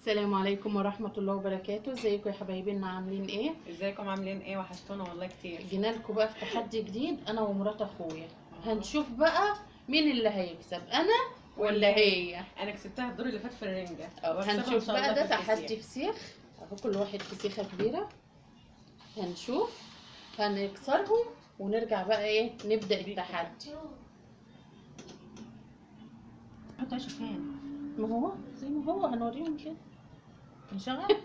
السلام عليكم ورحمة الله وبركاته ازيكم يا حبايبنا عاملين ايه ازيكم عاملين ايه وحشتونا والله كتير جينا لكم بقى في تحدي جديد انا ومرات اخويا هنشوف بقى مين اللي هيكسب انا ولا هي انا كسبتها الدور اللي فات في الرنجة أو وهكسبها إن هنشوف شاء الله بقى ده في الفسيخ. تحدي فسيخ اهو كل واحد فسيخة كبيرة هنشوف هنكسرهم ونرجع بقى ايه نبدأ التحدي حط عيش فين ما هو زي ما هو هنوريهم كده نشغل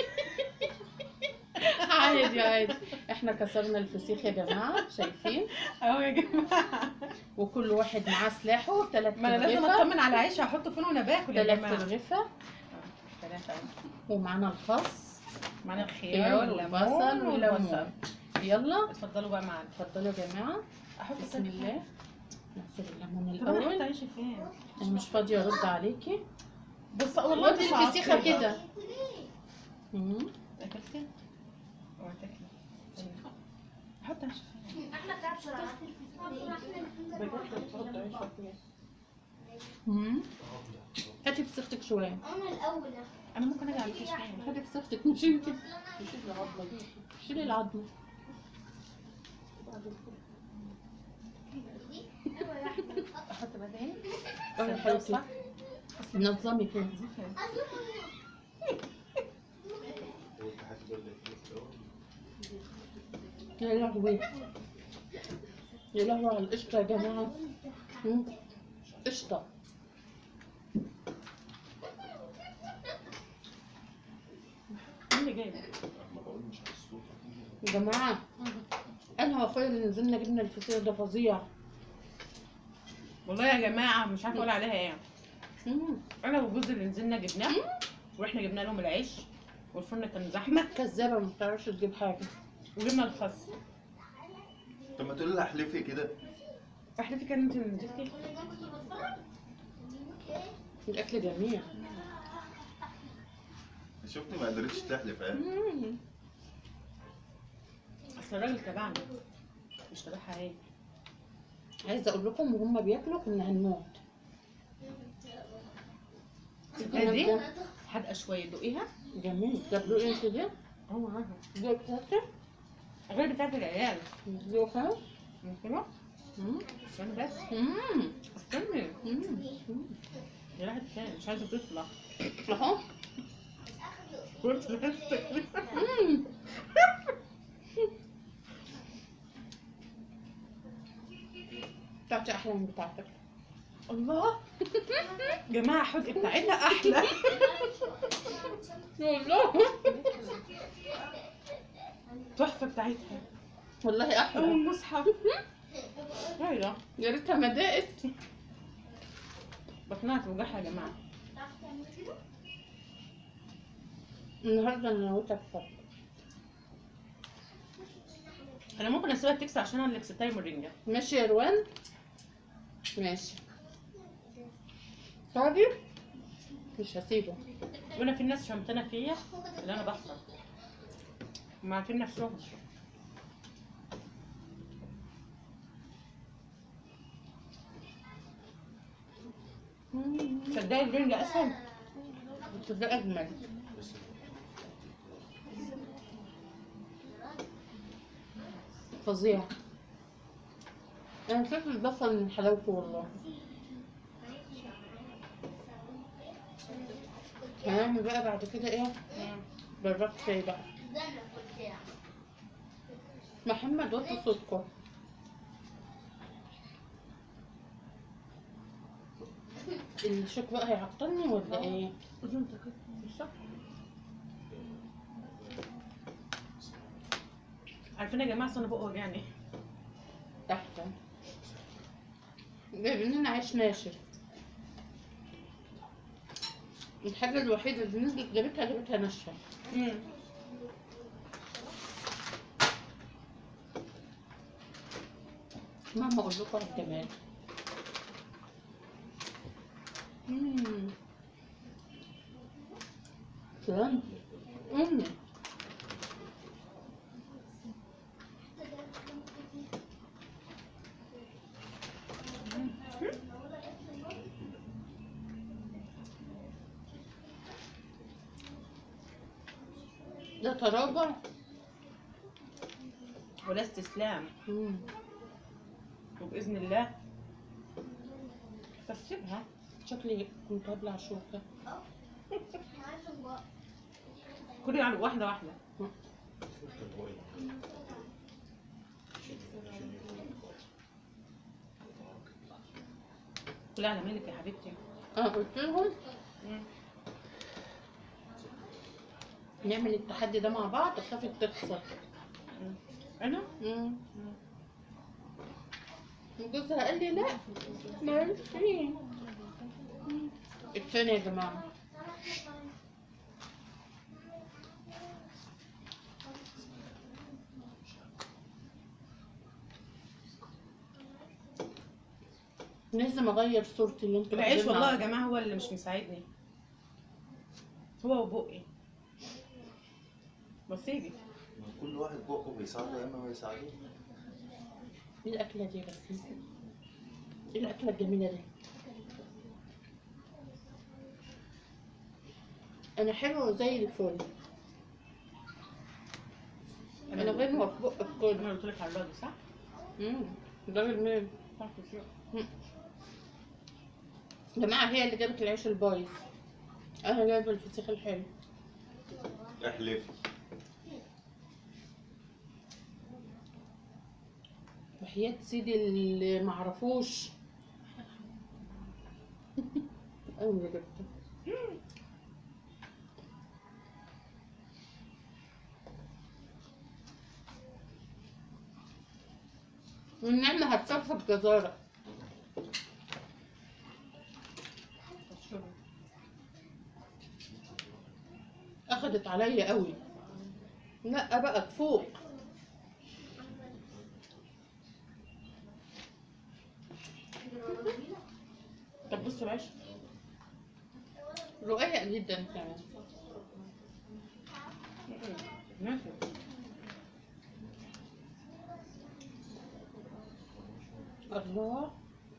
عادي عادي احنا كسرنا الفسيخ يا جماعة شايفين اهو يا جماعه وكل واحد معاه سلاحه ثلاث ما انا لازم اطمن على عيش هحطه فين وانا باكل يا ثلاث جماعه ترغفة ثلاثة ومعانا الخس معانا خيار الخيار والبصل والليمون والليمون يلا اتفضلوا بقى معانا اتفضلوا يا جماعة احط بسم الله نعصر الليمون طب انا احط الأول عيش فين أنا مش فاضية أرد عليكي بص والله ودي تصعب الفسيخة كده مم. اكلتي اوعى تاكلي حط عيش فين مم. هاتي فسيختك شوية انا الاول انا ممكن اجي على الكيس فين هاتي فسيختك مش انت شيلي العظمة احط بعدين اه يا حبيبتي نظمي كده يا لهوي يا لهوي على القشطة يا جماعة مم. قشطة مين اللي جايبه يا جماعة أنا وأخويا اللي نزلنا جبنا الفطير ده فظيع والله يا جماعه مش عارفه اقول عليها ايه مم. انا وجوزي اللي نزلنا جبناه واحنا جبنا لهم العيش والفرن كان زحمه كذابة ما بتعرفش تجيب حاجة وجبنا الخس طب ما تقولي لي احلفي كده احلفي كان انت اللي نزلتي الأكل جميل شفتي ما قدرتش تحلف ها مم. اصل الراجل تبعنا مش تبعها هي عايزة أقول لكم وهم بياكلوا كنا هنموت كنا دي بجد- حادقه شويه دوقيها جميل جابلوا إيه انت دي؟ هو عارفه دي بتاعتك؟ غير بتاعت العيال دي خلاص؟ ممكن مم. استنى بس مم. استنى مم. يا راحت فين مش عايزه تطلع أهو قلت لنفسك مم. بتاعتي أحلى من بتاعتك الله جماعه حدق بتاعتها احلى والله تحفه بتاعتها والله او أحلى المصحف ايوه يا ريتها ما دقت بطنها توجعها يا جماعه النهارده أنا نويت أكسب انا ممكن اسيبها تكسر عشان انا اللي كسبتها يوم الرنجه ماشي يا روان ماشي فاضي مش هسيبه وانا في ناس شمتانه فيا اللي انا بخسر هم عارفين نفسهم تصدقي الرنجة اسهل بس ده أجمل فظيع أنا شايف البصل من حلاوته والله هنعمل بقى بعد كده ايه بالرق شاي بقى محمد وطي صوتكم الشوك بقى هيعطلني ولا ايه؟ عارفين يا جماعه أصل انا بقى وجعني تحت جايبين لنا عيش ناشف الحاجة الوحيدة اللي نزلت جابتها جابتها ناشفة مهما اقول لكم على الجمال مم. سلام مم. ده ترابع ولا استسلام مم. وباذن الله تسيبها شكلي كنت هبلع شوكة كلي على واحده واحده كلي على مالك يا حبيبتي انا قلت لهم مم. نعمل التحدي ده مع بعض خافت تخسر مم. انا مم. جوزها قال لي لا ماليش فيه مم. التاني يا جماعة لازم اغير صورتي اللي انتوا العيش واخدينها. والله يا جماعه هو اللي مش مساعدني هو وبقي نصيبي كل واحد بقه بيساعده يا اما ما بيساعدوش ايه الاكله دي بس ايه الاكله الجميله دي انا حلوه زي الفل انا غير في بق الكل انا قلت لك على الراجل صح؟ امم ده المين صح كتير. يا جماعه هي اللي جابت العيش البايظ انا جايبه الفسيخ الحلو احلفي وحياة سيدي اللي معرفوش انا اللي جبته والنعمة هتصفى بجزارة شوفي. اخدت عليا قوي لا بقى تفوق طب بصوا العيش رقيق جدا كمان ماشي الله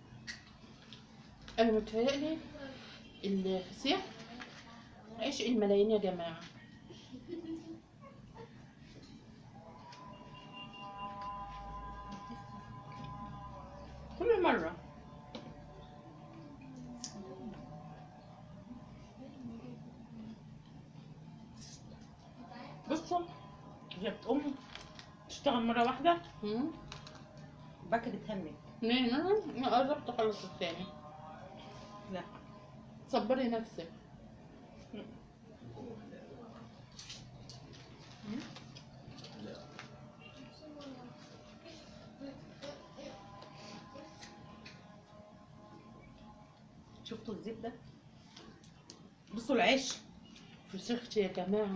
انا متهيألي الفسيخ عيش الملايين يا جماعة كل مرة بصوا هي بتقوم تشتغل مرة واحدة مم. وبعد كده بتهنج منين انا أنا قربت اخلص التاني لا صبري نفسك شفتوا الزبدة بصوا العيش فسختي يا جماعة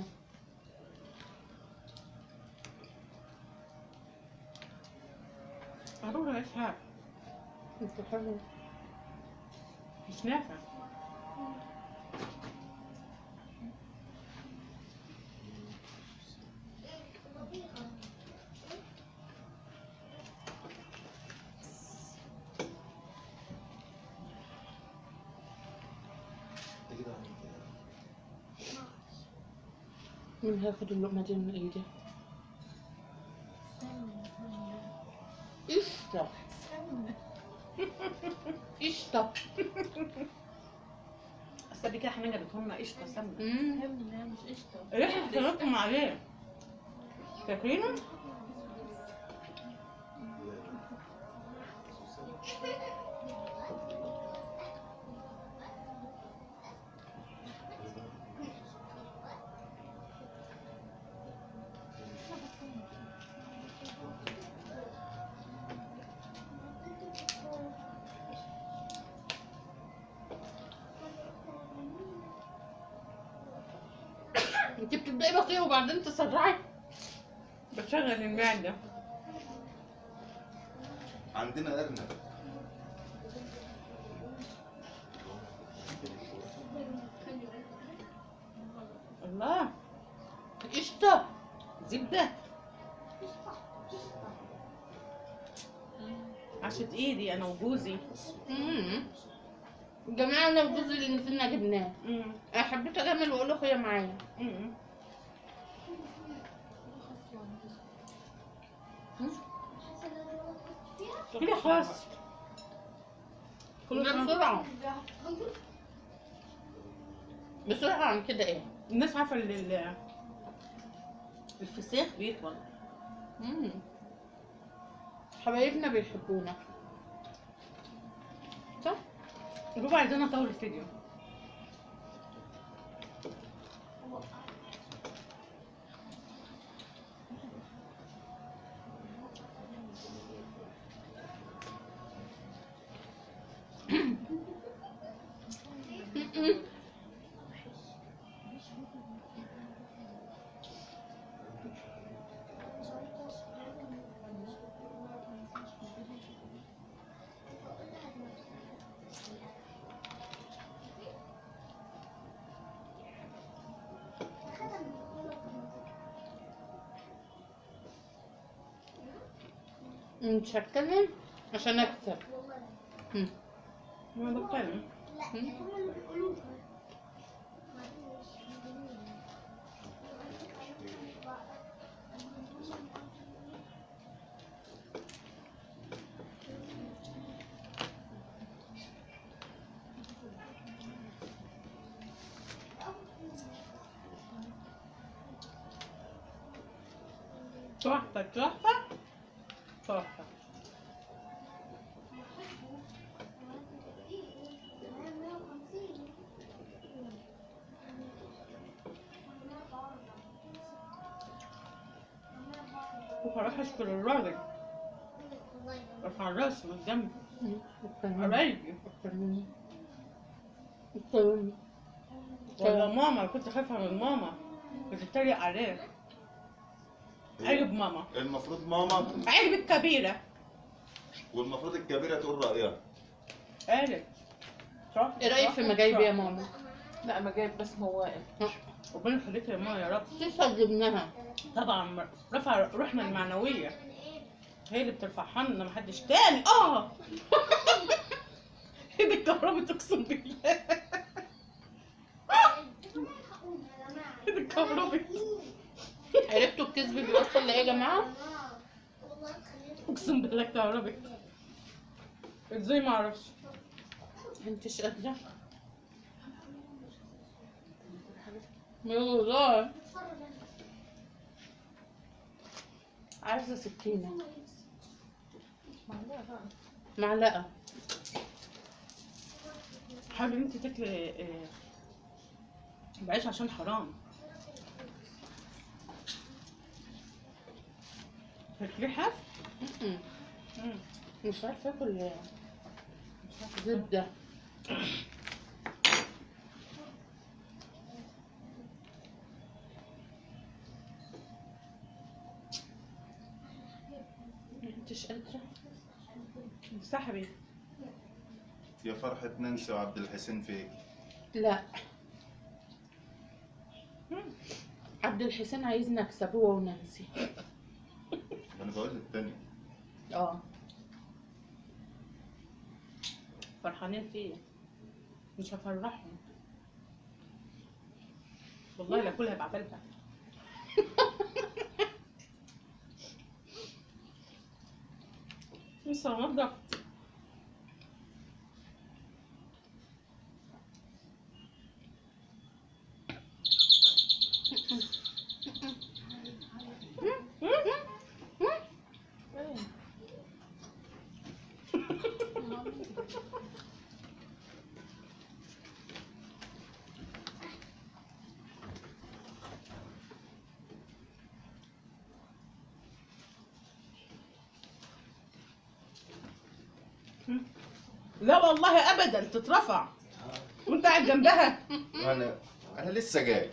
هروح العيش هاك انت حلو مش نافع مين هياخد اللقمة دي من ايدي قشطة قشطة اصل دي كده احنا جابتهم لنا قشطة سمنة مم. مش قشطة ريحة حطيناكم عليه فاكرينه؟ انت بتبدأي بطيء وبعدين تسرعي بشغل المعدة عندنا ارنب الله قشطة زبدة عشت ايدي انا وجوزي مم. جماعة انا وجوزي اللي نزلنا جبناه مم. انا حبيت اجمل واقول لاخويا معايا مم. كده خلاص كله لا، تمام. بسرعة بسرعة عن كده ايه الناس عارفه ال- ال- الفسيخ بيطول مم. حبايبنا بيحبونا صح؟ بابا عايزانا اطول الفيديو م-م. مش هتكلم عشان اكسب مم. ما بتكلم مم. تحفه تحفه تحفه وهروح اشكر الراجل رفع الراس من جنبي مم. أكتر مني. قرايبي أكتر مني أكتر مني ولا ماما كنت خايفه من ماما كنت اتريق عليه عيب ماما المفروض ماما عيب الكبيره والمفروض الكبيرة تقول رأيها قالت صح ايه رأيك في مجايبي يا ماما؟ لا ما جايب بس موائل ربنا يخليك يا ماما يا رب تسعد ابنها طبعا رفع روحنا المعنويه هي اللي بترفعها لنا محدش تاني اه ايد الكهرباء اقسم بالله ايد الكهرباء عرفتوا الكذب بيوصل لايه يا جماعة؟ اقسم بالله الكهرباء ازاي ما اعرفش انتش قادرة يا والله عايزة سكينة معلقة حاولي انت تاكلي آه، بعيش عشان حرام تاكلي حاف م-م. مم. مش عارفة اكل زبدة انتش قادرة سحبي يا فرحة نانسي وعبد الحسين فيك لا مم. عبد الحسين عايزني اكسب هو ونانسي أنا بقول التانية اه فرحانين فيا مش هفرحهم والله لا كلها بعملها لسه هنضف لا والله ابدا تترفع وانت قاعد جنبها أنا أنا لسه جاي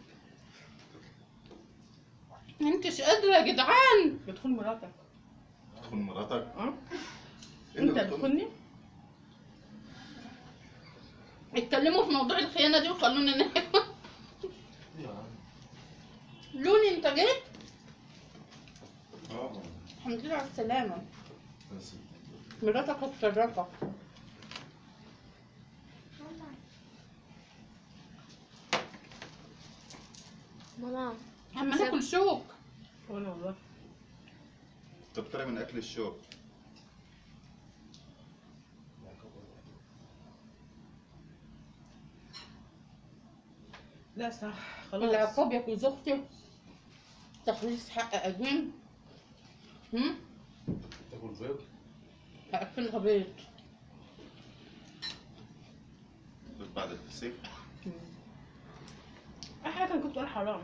انتش قادرة يا جدعان بتخون مراتك تكون مراتك اه إيه اللي انت بتقول؟ بتخوني اتكلموا في موضوع الخيانة دي وخلوني ناكل لوني انت جيت اه الحمد لله على السلامة بس مراتك هتشرفك ماما اما ناكل شوك وانا والله تكتري من اكل الشوك لا صح خلاص العقاب يا كوز اختي تخليص حق قديم هم تاكل بيض هاكلها بيض بعد الفسيخ اي حاجه كنت بتقول حرام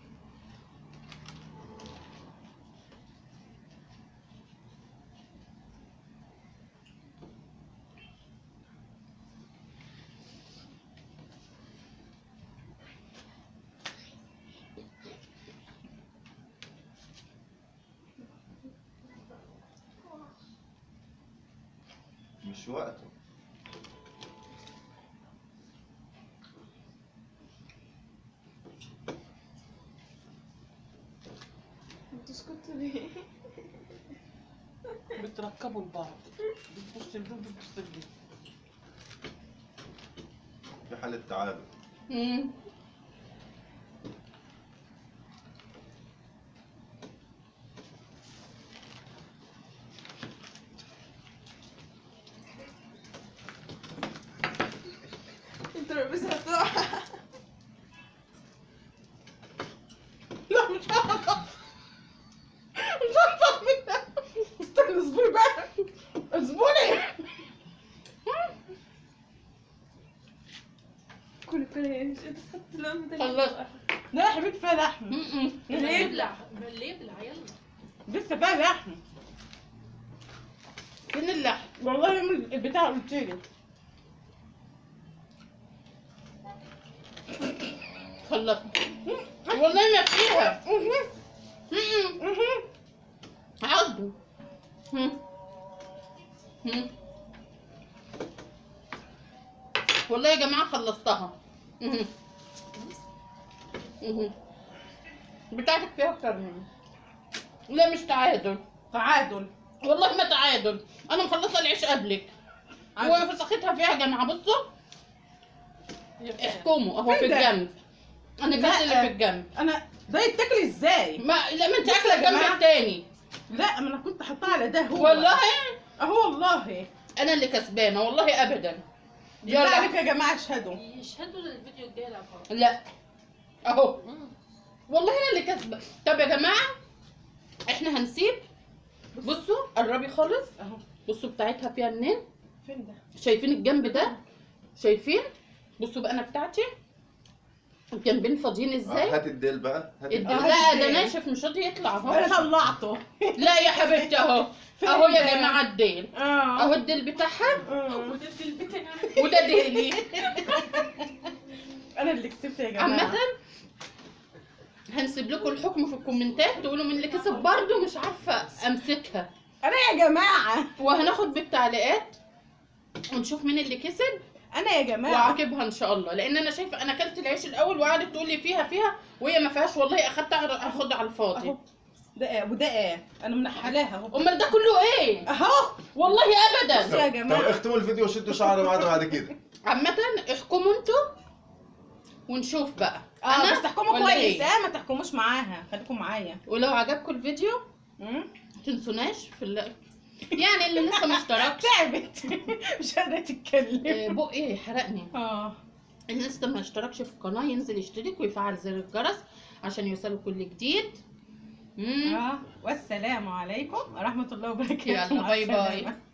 مش وقته بتسكتوا ليه؟ بتركبوا لبعض بتبص لدول بتبص لدول في حالة تعادل هم انت لابسها هتقع لا مش عارفه مش عارفه منها استنى اصبري بقى اصبري كل كل مش قادرة تحط لون ده خلصت. لا يا حبيبتي فيها لحم هم اللي يبلع اللي يبلع يلا لسه فيها لحم فين اللحم والله يوم البتاع قلت لي خلصت والله ما فيها هم عضوا هم هم والله يا جماعة خلصتها مهم. مهم. بتاعتك فيها أكتر مني لا مش تعادل تعادل والله ما تعادل أنا مخلصة العيش قبلك عادل. وفسختها فيها يا جماعة بصوا احكموا أهو فين في ده؟ الجنب أنا كانت اللي في الجنب انا ده يتاكل ازاي ما لا ما انت بصوا اكله يا الجنب جماعة. التاني لا ما انا كنت حاطاه على ده هو والله اهو والله انا اللي كسبانه والله ابدا بالله عليك يلا يا جماعه اشهدوا يشهدوا للفيديو الجاي لا خلاص لا اهو والله انا اللي كسبه طب يا جماعه احنا هنسيب بصوا قربي خالص اهو بصوا بتاعتها فيها منين فين ده شايفين الجنب ده شايفين بصوا بقى انا بتاعتي الجنبين فاضيين ازاي هات الديل بقى هات الد- الديل آه. لا إزاي؟ ده ناشف مش راضي يطلع انا اهو طلعته لا يا حبيبتي اهو فين اهو يا ده؟ جماعه الديل اه اهو الديل بتاعها آه. وده البتاع وده ديلي انا اللي كسبت يا جماعه عامة هنسيب لكم الحكم في الكومنتات تقولوا مين اللي كسب برضه مش عارفة امسكها انا يا جماعه وهناخد بالتعليقات ونشوف مين اللي كسب انا يا جماعه واعاقبها ان شاء الله لان انا شايفه انا اكلت العيش الاول وقعدت تقول لي فيها فيها وهي ما فيهاش والله اخدت اخد على الفاضي اهو ده ايه وده ايه انا منحلاها اهو امال ده كله ايه اهو والله ابدا بصوا يا طب جماعه اختموا الفيديو وشدوا شعر بعض بعد كده عامة احكموا انتوا ونشوف بقى اه بس تحكموا ولا كويس إيه؟ اه ما تحكموش معاها خليكم معايا ولو عجبكم الفيديو مم؟ ما تنسوناش في اللايك يعني اللي لسه ما اشتركش تعبت مش قادره تتكلم آه، بقي حرقني اه اللي لسه ما اشتركش في القناة ينزل يشترك ويفعل زر الجرس عشان يوصله كل جديد مم. اه والسلام عليكم ورحمه الله وبركاته يلا مع باي باي السلامة.